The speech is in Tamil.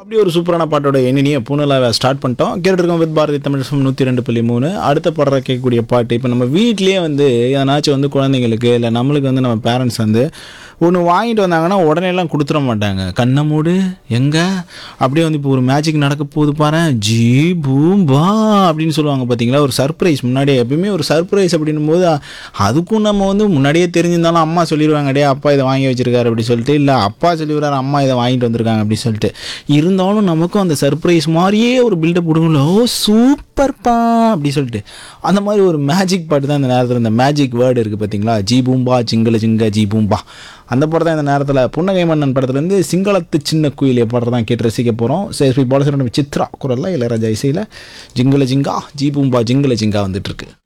அப்படி ஒரு சூப்பரான பாட்டோட எண்ணினியை பூனலாவை ஸ்டார்ட் பண்ணிட்டோம் கேட்டுருக்கோம் வித் பாரதி தமிழ் FM நூற்றி ரெண்டு புள்ளி மூணு அடுத்த பாடுற கேட்கக்கூடிய பாட்டு இப்போ நம்ம வீட்லேயே வந்து எதனாச்சும் வந்து குழந்தைங்களுக்கு இல்லை நம்மளுக்கு வந்து நம்ம பேரண்ட்ஸ் வந்து ஒன்று வாங்கிட்டு வந்தாங்கன்னா உடனே எல்லாம் கொடுத்துட மாட்டாங்க கண்ணை மூடு எங்கே அப்படியே வந்து இப்போ ஒரு மேஜிக் நடக்க போகுது பாரு ஜீ பூம் பா அப்படின்னு சொல்லுவாங்க பார்த்தீங்களா ஒரு சர்ப்ரைஸ் முன்னாடியே எப்பயுமே ஒரு சர்ப்ரைஸ் அப்படின்னும் போது அதுக்கும் நம்ம வந்து முன்னாடியே தெரிஞ்சிருந்தாலும் அம்மா சொல்லிடுவாங்க டே அப்பா இதை வாங்கி வச்சிருக்காரு அப்படி சொல்லிட்டு இல்லை அப்பா சொல்லிவிடுறாரு அம்மா இதை வாங்கிட்டு வந்திருக்காங்க அப்படி சொல்லிட்டு இருந்தாலும் நமக்கும் அந்த சர்ப்ரைஸ் மாதிரியே ஒரு பில்டப் கொடுக்கல ஓ சூப்பர்ப்பா அப்படி சொல்லிட்டு அந்த மாதிரி ஒரு மேஜிக் பாட்டு தான் இந்த நேரத்தில் இந்த மேஜிக் வேர்டு இருக்குது பார்த்தீங்களா ஜி பூம்பா ஜிங்கல ஜிங்க ஜி பூம்பா அந்த படம் தான் இந்த நேரத்தில் புன்னகை மன்னன் படத்துலேருந்து சிங்களத்து சின்ன குயிலே பாடுறது தான் கேட்டு ரசிக்க போகிறோம் சேஸ்பி பாலசரன் சித்ரா குரலில் இளையராஜா இசையில் ஜிங்கல ஜிங்கா ஜி பூம்பா ஜிங்கல ஜிங்கா வந்துட்டுருக்கு